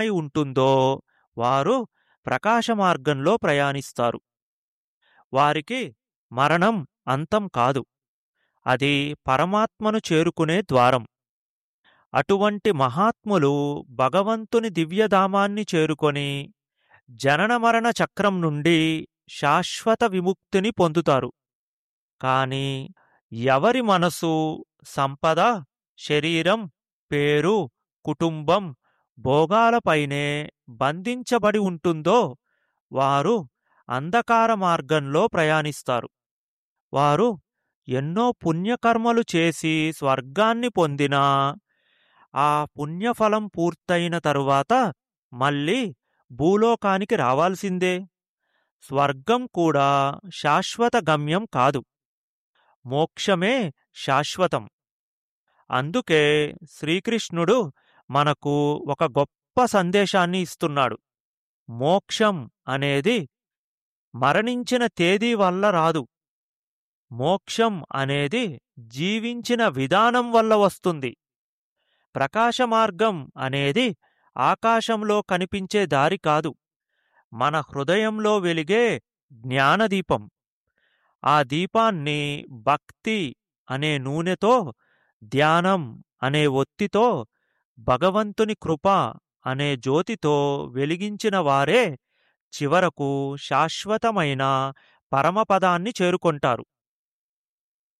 అయి ఉంటుందో వారు ప్రకాశ మార్గంలో ప్రయాణిస్తారు వారికి మరణం అంతం కాదు అది పరమాత్మను చేరుకునే ద్వారం అటువంటి మహాత్ములు భగవంతుని దివ్యధామాన్ని చేరుకొని జనన మరణ చక్రం నుండి శాశ్వత విముక్తిని పొందుతారు కాని ఎవరి మనసు సంపద శరీరం పేరు కుటుంబం భోగాలపైనే బంధించబడి ఉంటుందో వారు అంధకార మార్గంలో ప్రయాణిస్తారు వారు ఎన్నో పుణ్యకర్మలు చేసి స్వర్గాన్ని పొందినా ఆ పుణ్యఫలం పూర్తయిన తరువాత మళ్ళీ భూలోకానికి రావాల్సిందే స్వర్గం కూడా శాశ్వత గమ్యం కాదు మోక్షమే శాశ్వతం అందుకే శ్రీకృష్ణుడు మనకు ఒక గొప్ప సందేశాన్ని ఇస్తున్నాడు మోక్షం అనేది మరణించిన తేదీ వల్ల రాదు మోక్షం అనేది జీవించిన విధానం వల్ల వస్తుంది ప్రకాశ మార్గం అనేది ఆకాశంలో కనిపించే దారి కాదు మన హృదయంలో వెలిగే జ్ఞానదీపం ఆ దీపాన్ని భక్తి అనే నూనెతో ధ్యానం అనే ఒత్తితో భగవంతుని కృప అనే జ్యోతితో వెలిగించిన వారే చివరకు శాశ్వతమైన పరమపదాన్ని చేరుకొంటారు